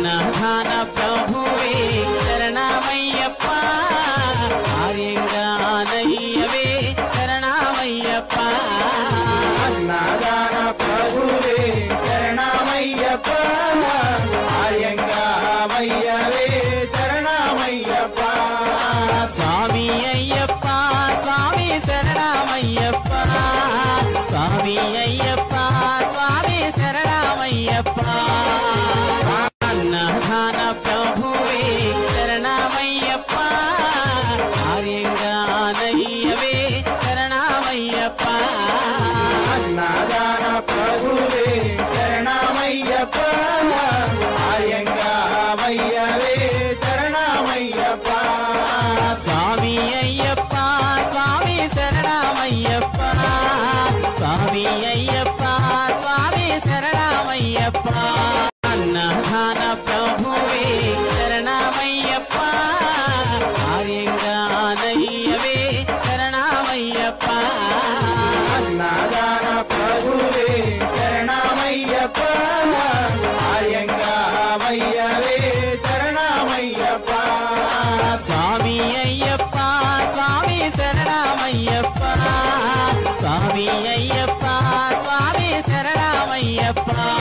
అన్నదాన ప్రభువే శరణమయ్యప్ప ఆర్యంగానయ్యవే శరణమయ్యప్ప అన్నదాన ప్రభువే శరణమయ్యప్ప ఆర్యంగా వయ్యవే శరణమయ్యప్ప స్వామి అయ్యప్ప స్వామి శరణమయ్యప్ప స్వామి అయ్యప్ప స్వామి శరణమయ్యప్ప అన్నదాన ప్రభువే శరణమయ్యప్ప ఆర్యంగానయ్యవే శరణమయ్యప్ప అన్నదాన ప్రభువే శరణమయ్యప్ప ఆర్యంగా వయ్యవే శరణమయ్యప్ప స్వామి అయ్యప్ప స్వామి శరణమయ్యప్ప స్వామి అయ్యప్ప స్వామి శరణమయ్యప్ప అన్నదాన ప్రభువే శరణమయ్యప్ప ఆర్యంగానయ్యవే శరణమయ్యప్ప అన్నదాన ప్రభువే శరణమయ్యప్ప ఆర్యంగా వయ్యవే శరణమయ్యప్ప స్వామి అయ్యప్ప స్వామి శరణమయ్యప్ప స్వామి అయ్యప్ప స్వామి శరణమయ్యప్ప